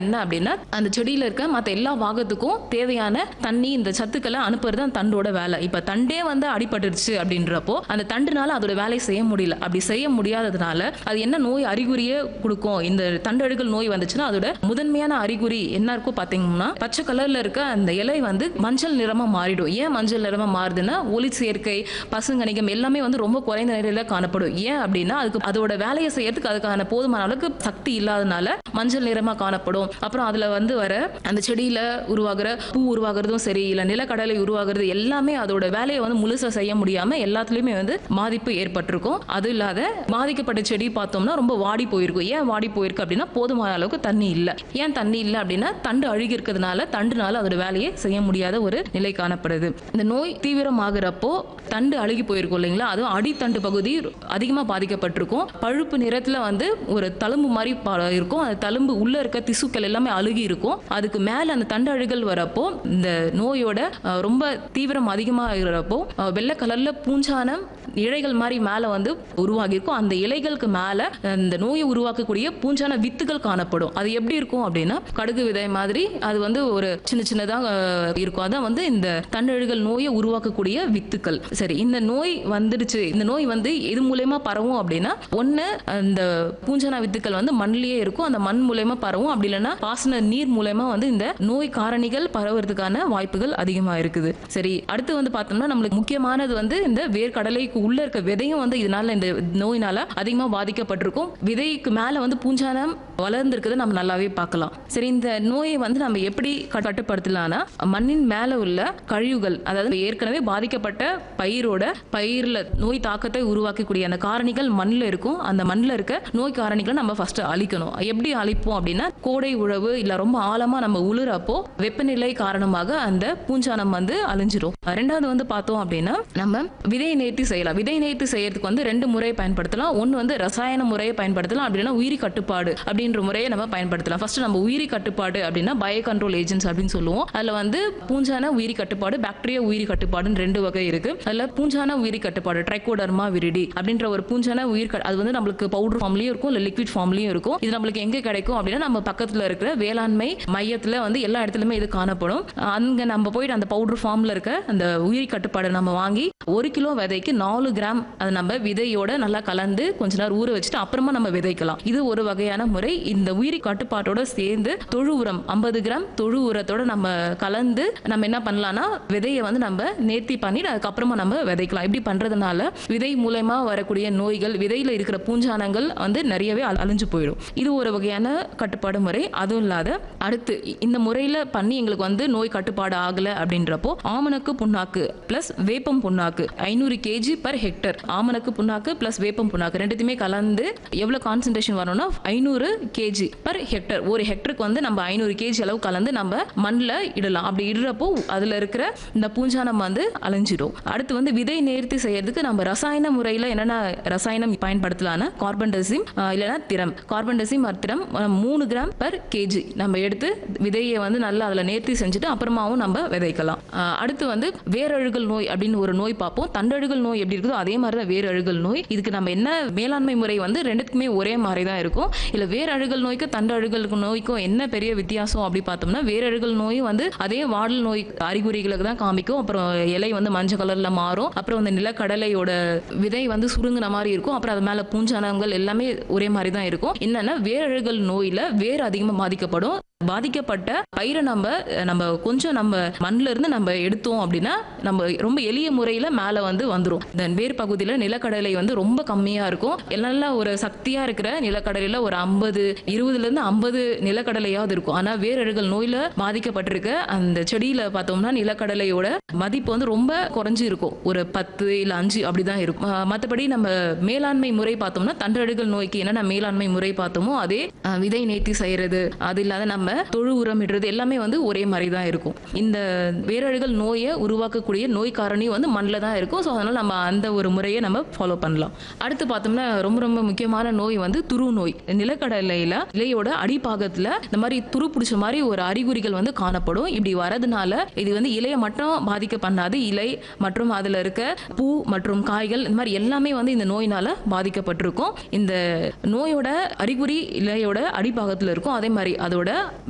என்ன அப்படின்னா அந்த செடியில இருக்க மற்ற எல்லா பாகத்துக்கும் தேவையான தண்ணி இந்த சத்துக்களை அனுப்புறது தான் தண்டோட வேலை இப்ப தண்டே வந்து அடிபட்டுருச்சு அப்படின்றப்போ அந்த தண்டுனால அதோட வேலையை செய்ய முடியல அப்படி செய்ய முடியாததுனால அது என்ன நோய் அறிகுறியே கொடுக்கும் இந்த தண்டழுகல் நோய் வந்துச்சுன்னா அதோட முதன்மையான அறிகுறி என்ன இருக்கும் பாத்தீங்கன்னா பச்சை கலர்ல இருக்க அந்த இலை வந்து மஞ்சள் நிறமா மாறிடும் ஏன் மஞ்சள் நிறமா மாறுதுன்னா ஒளி சேர்க்கை பசுங்கணிகம் எல்லாமே வந்து ரொம்ப குறைந்த நிலையில காணப்படும் ஏன் அப்படின்னா அதுக்கு அதோட வேலையை செய்யறதுக்கு அதுக்கான போதுமான அளவுக்கு சக்தி இல்லாதனால மஞ்சள் நிறமா காணப்படும் அப்புறம் அதுல வந்து வர அந்த செடியில உருவாகிற பூ உருவாகிறதும் சரி இல்ல நிலக்கடலை உருவாகிறது எல்லாமே அதோட வேலையை வந்து முழுசா செய்ய முடியாம எல்லாத்துலயுமே வந்து பாதிப்பு ஏற்பட்டிருக்கும் அது இல்லாத பாதிக்கப்பட்ட செடி பார்த்தோம்னா ரொம்ப வாடி போயிருக்கும் ஏன் வாடி போயிருக்கு அப்படின்னா போதுமான அளவுக்கு தண்ணி இல்ல ஏன் தண்ணி இல்ல அப்படின்னா தண்டு அழுகி இருக்கிறதுனால தண்டுனால அதோட வேலையை செய்ய முடியாத ஒரு நிலை காணப்படுது இந்த நோய் தீவிரமாகிறப்போ தண்டு அழுகி போயிருக்கும் இல்லைங்களா அதுவும் அடித்தண்டு பகுதி அதிகமாக பாதிக்கப்பட்டிருக்கும் பழுப்பு நிறத்தில் வந்து ஒரு தழும்பு மாதிரி ப- இருக்கும் அந்த தழும்பு உள்ள இருக்க திசுக்கள் எல்லாமே அழுகி இருக்கும் அதுக்கு மேலே அந்த தண்டு அழுகல் வரப்போ இந்த நோயோட அஹ், ரொம்ப தீவிரம் அதிகமாகிறப்போ அஹ், வெள்ளை கலர்ல பூஞ்சானம் இழைகள் மாதிரி மேலே வந்து உருவாகி இருக்கும் அந்த இலைகளுக்கு மேலே இந்த நோயை உருவாக்கக்கூடிய பூஞ்சான வித்துகள் காணப்படும் அது எப்படி இருக்கும் அப்படின்னா கடுகு விதை மாதிரி அது வந்து ஒரு சின்ன சின்னதாக இருக்கும் அதான் வந்து இந்த தண்டழுகல் நோயை உருவாக்கக்கூடிய வித்துக்கள் சரி இந்த நோய் வந்துடுச்சு இந்த நோய் வந்து எது மூலயமா பரவும் அப்படின்னா ஒன்று அந்த பூஞ்சான வித்துக்கள் வந்து மண்ணிலேயே இருக்கும் அந்த மண் மூலயமா பரவும் அப்படி இல்லைன்னா பாசன நீர் மூலயமா வந்து இந்த நோய் காரணிகள் பரவுறதுக்கான வாய்ப்புகள் அதிகமாக இருக்குது சரி அடுத்து வந்து பார்த்தோம்னா நம்மளுக்கு முக்கியமானது வந்து இந்த வேர்க்கடலைக்கு உள்ள இருக்க விதையும் வந்து இதனால இந்த நோயினால அதிகமாக பாதிக்கப்பட்டிருக்கும் விதைக்கு மேலே வந்து பூஞ்சானம் வளர்ந்துருக்குதை நம்ம நல்லாவே பார்க்கலாம் சரி இந்த நோயை வந்து நம்ம எப்படி கட்டு- கட்டுப்படுத்தலாம்னா மண்ணின் மேலே உள்ள கழிவுகள் அதாவது ஏற்கனவே பாதிக்கப்பட்ட பயிரோட பயிரில் நோய் தாக்கத்தை உருவாக்கக்கூடிய அந்த காரணிகள் மண்ணில் இருக்கும் அந்த மண்ணில் இருக்க நோய் காரணிகளை நம்ம ஃபர்ஸ்ட் அழிக்கணும் எப்படி அழிப்போம் அப்படின்னா கோடை உழவு இல்லை ரொம்ப ஆழமாக நம்ம உழுறப்போ வெப்பநிலை காரணமாக அந்த பூஞ்சானம் வந்து அழிஞ்சிரும் ரெண்டாவது வந்து பார்த்தோம் அப்படின்னா நம்ம விதை நேர்த்தி செய்யலாம் விதை நேர்த்தி செய்யறதுக்கு வந்து ரெண்டு முறை பயன்படுத்தலாம் ஒன்று வந்து ரசாயன முறையை பயன்படுத்தலாம் அப்படின்னா உயிரி கட்டுப்பாடு அப்படின்ற முறையை நம்ம பயன்படுத்தலாம் ஃபர்ஸ்ட் நம்ம உயிரி கட்டுப்பாடு அப்படின்னா பயோ கண்ட்ரோல் ஏஜென்ட்ஸ் அப்படின்னு சொல்லுவோம் அதில் வந்து பூஞ்சான உயிரி கட்டுப்பாடு பாக்டீரியா உயிரி கட்டுப்பாடுன்னு ரெண்டு வகை இருக்கு அதில் பூஞ்சான உயிரி கட்டுப்பாடு ட்ரைகோடர்மா விரிடி அப்படின்ற ஒரு பூஞ்சான உயிர் க- அது வந்து நம்மளுக்கு பவுடர் ஃபார்ம்லயும் இருக்கும் இல்லை லிக்விட் ஃபார்ம்லயும் இருக்கும் இது நம்மளுக்கு எங்க கிடைக்கும் அப்படின்னா நம்ம பக்கத்துல இருக்கிற வேளாண்மை மையத்துல வந்து எல்லா இடத்துலயுமே இது காணப்படும் அங்க நம்ம போயிட்டு அந்த பவுடர் ஃபார்ம்ல இருக்க அந்த உயிரி கட்டுப்பாடு நம்ம வாங்கி ஒரு கிலோ விதைக்கு நாலு கிராம் அது நம்ம விதையோட நல்லா கலந்து கொஞ்ச நேரம் ஊற வச்சுட்டு அப்புறமா நம்ம விதைக்கலாம் இது ஒரு வகையான முறை இந்த உயிரி கட்டுப்பாட்டோட சேர்ந்து தொழு உரம் ஐம்பது கிராம் தொழு உரத்தோட நம்ம கலந்து நம்ம என்ன பண்ணலாம்னா விதையை வந்து நம்ம நேர்த்தி பண்ணிட்டு அதுக்கப்புறமா நம்ம விதைக்கலாம் இப்படி பண்றதுனால விதை மூலயமா வரக்கூடிய நோய்கள் விதையில இருக்கிற பூஞ்சானங்கள் வந்து நிறையவே அழ- அழிஞ்சு போயிடும் இது ஒரு வகையான கட்டுப்பாடு முறை அதுவும் இல்லாத அடுத்து இந்த முறையில பண்ணி எங்களுக்கு வந்து நோய் கட்டுப்பாடு ஆகல அப்படின்றப்போ ஆமணக்கு புண்ணாக்கு பிளஸ் வேப்பம் புண்ணாக்கு ஐநூறு கேஜி பர் ஹெக்டர் ஆமணக்கு புண்ணாக்கு பிளஸ் வேப்பம் புண்ணாக்கு ரெண்டுத்தையுமே கலந்து எவ்வளவு கான்சென்ட்ரேஷன் வரணும்னா ஐநூறு கேஜி பர் ஹெக்டர் ஒரு ஹெக்டருக்கு வந்து நம்ம ஐநூறு கேஜி அளவு கலந்து நம்ம மண்ணில் இடலாம் அப்படி இடுறப்போ அதுல இருக்கிற இந்த பூஞ்சானம் வந்து அழிஞ்சிடும் அடுத்து வந்து விதை நேர்த்தி செய்யறதுக்கு நம்ம ரசாயன முறையில் என்னென்ன ரசாயனம் பயன்படுத்தலாம்னா கார்பன் டெசிம் இல்லைன்னா thiram carbendazim or thiram அஹ், மூணு கிராம் பர் கேஜி நம்ம எடுத்து விதையை வந்து நல்லா அதில் நேர்த்தி செஞ்சுட்டு அப்புறமாவும் நம்ம விதைக்கலாம் அஹ், அடுத்து வந்து வேரழுகல் நோய் அப்படின்னு ஒரு நோய் பார்ப்போம் தண்டழுகல் நோய் எப்படி இருக்குதோ அதே மாதிரி தான் வேரழுகல் நோய் இதுக்கு நம்ம என்ன மேலாண்மை முறை வந்து ரெண்டுத்துக்குமே ஒரே மாதிரி தான் இருக்கும் இல்லை வேரழுகல் நோய்க்கு தண்டழுகல் நோய்க்கும் என்ன பெரிய வித்தியாசம் அப்படி பார்த்தோம்னா வேரழுகல் நோய் வந்து அதே வாடல் நோய் அறிகுறிகளுக்கு தான் காமிக்கும் அப்புறம் இலை வந்து மஞ்சள் கலர்ல மாறும் அப்புறம் அந்த நிலக்கடலையோட விதை வந்து சுருங்கின மாதிரி இருக்கும் அப்புறம் அது மேல பூஞ்சானங்கள் எல்லாமே ஒரே மாதிரி தான் இருக்கும் என்னன்னா வேரழுகல் நோயில வேர் அதிகமாக பாதிக்கப்படும் பாதிக்கப்பட்ட பயிரை நம்ம நம்ம கொஞ்சம் நம்ம மண்ணில இருந்து நம்ம எடுத்தோம் அப்படின்னா நம்ம ரொம்ப எளிய முறையில் மேலே வந்து வந்துடும் இந்த வேர் பகுதியில் நிலக்கடலை வந்து ரொம்ப கம்மியாக இருக்கும் நல்ல ஒரு சக்தியாக இருக்கிற நிலக்கடலையில் ஒரு ஐம்பது இருபதுலேருந்து ஐம்பது நிலக்கடலையாவது இருக்கும் ஆனால் வேரழுகல் நோயில் பாதிக்கப்பட்டிருக்க அந்த செடியில் பார்த்தோம்னா நிலக்கடலையோட மதிப்பு வந்து ரொம்ப குறைஞ்சி இருக்கும் ஒரு பத்து இல்லை அஞ்சு அப்படி தான் இருக்கும் அஹ் மற்றபடி நம்ம மேலாண்மை முறை பார்த்தோம்னா தண்டழுகல் நோய்க்கு என்னென்ன மேலாண்மை முறை பார்த்தோமோ அதே அஹ், விதை நேர்த்தி செய்யறது அது இல்லாத நம்ம தொழு உரம் இடுறது எல்லாமே வந்து ஒரே மாதிரி தான் இருக்கும் இந்த வேரழுகல் நோயை உருவாக்கக்கூடிய நோய் காரணி வந்து மண்ணில் தான் இருக்கும் ஸோ அதனால நம்ம அந்த ஒரு முறையை நம்ம ஃபாலோ பண்ணலாம் அடுத்து பார்த்தோம்னா ரொம்ப ரொம்ப முக்கியமான நோய் வந்து துரு நோய் நிலக்கடலையில இலையோட அடிப்பாகத்துல இந்த மாதிரி துரு பிடிச்ச மாதிரி ஒரு அறிகுறிகள் வந்து காணப்படும் இப்படி வரதுனால இது வந்து இலையை மட்டும் பாதிக்க பண்ணாது இலை மற்றும் அதுல இருக்க பூ மற்றும் காய்கள் இந்த மாதிரி எல்லாமே வந்து இந்த நோயினால பாதிக்கப்பட்டிருக்கும் இந்த நோயோட அறிகுறி இலையோட அடிப்பாகத்துல இருக்கும் அதே மாதிரி அதோட